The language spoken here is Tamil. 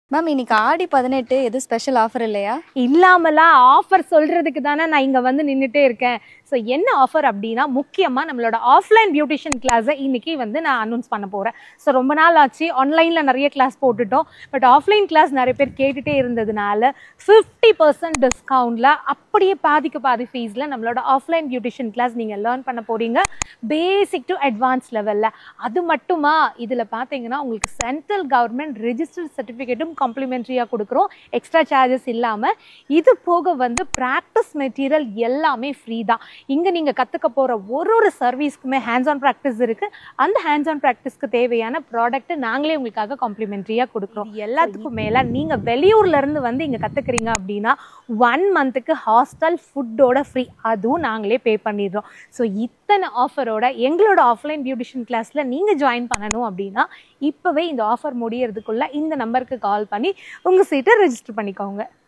மேம் இன்னைக்கு ஆடி பதினெட்டு எதுவும் ஸ்பெஷல் ஆஃபர் இல்லையா இல்லாமலாம் ஆஃபர் சொல்றதுக்கு தானே நான் இங்க வந்து நின்றுட்டே இருக்கேன் ஸோ என்ன ஆஃபர் அப்படின்னா முக்கியமா நம்மளோட ஆஃப்லைன் பியூட்டிஷியன் கிளாஸை இன்னைக்கு வந்து நான் அனௌன்ஸ் பண்ண போறேன் ஸோ ரொம்ப நாள் ஆச்சு ஆன்லைன்ல நிறைய கிளாஸ் போட்டுட்டோம் பட் ஆஃப்லைன் கிளாஸ் நிறைய பேர் கேட்டுட்டே இருந்ததுனால ஃபிஃப்டி பர்சன்ட் டிஸ்கவுண்ட்ல அப்படியே பாதிக்கு பாதி ஃபீஸ்ல நம்மளோட ஆஃப்லைன் பியூட்டிஷியன் கிளாஸ் நீங்க லேர்ன் பண்ண போறீங்க பேசிக் டு அட்வான்ஸ் லெவல்ல அது மட்டுமா இதுல பாத்தீங்கன்னா உங்களுக்கு சென்ட்ரல் கவர்மெண்ட் ரெஜிஸ்டர்ட் சர்டிஃபிகேட்டும் காம்ப்ளிமெண்ட்ரியாக கொடுக்குறோம் எக்ஸ்ட்ரா சார்ஜஸ் இல்லாமல் இது போக வந்து ப்ராக்டிஸ் மெட்டீரியல் எல்லாமே ஃப்ரீ தான் இங்கே நீங்கள் கற்றுக்க போகிற ஒரு ஒரு சர்வீஸ்க்குமே ஹேண்ட்ஸ் ஆன் ப்ராக்டிஸ் இருக்குது அந்த ஹேண்ட்ஸ் ஆன் ப்ராக்டிஸ்க்கு தேவையான ப்ராடக்ட்டை நாங்களே உங்களுக்காக காம்ப்ளிமெண்ட்ரியாக கொடுக்குறோம் இது எல்லாத்துக்கும் மேலே நீங்கள் வெளியூர்லேருந்து வந்து இங்கே கற்றுக்குறீங்க அப்படின்னா ஒன் மந்த்துக்கு ஹாஸ்டல் ஃபுட்டோட ஃப்ரீ அதுவும் நாங்களே பே பண்ணிடுறோம் ஸோ இத்தனை ஆஃபரோட எங்களோட ஆஃப்லைன் பியூட்டிஷியன் கிளாஸில் நீங்கள் ஜாயின் பண்ணணும் அப்படின்னா இப்போவே இந்த ஆஃபர் முடியறதுக்குள்ள இந்த நம்பருக்கு கால் பண்ணி உங்கள் சீட்டை ரெஜிஸ்டர் பண்ணிக்கோங்க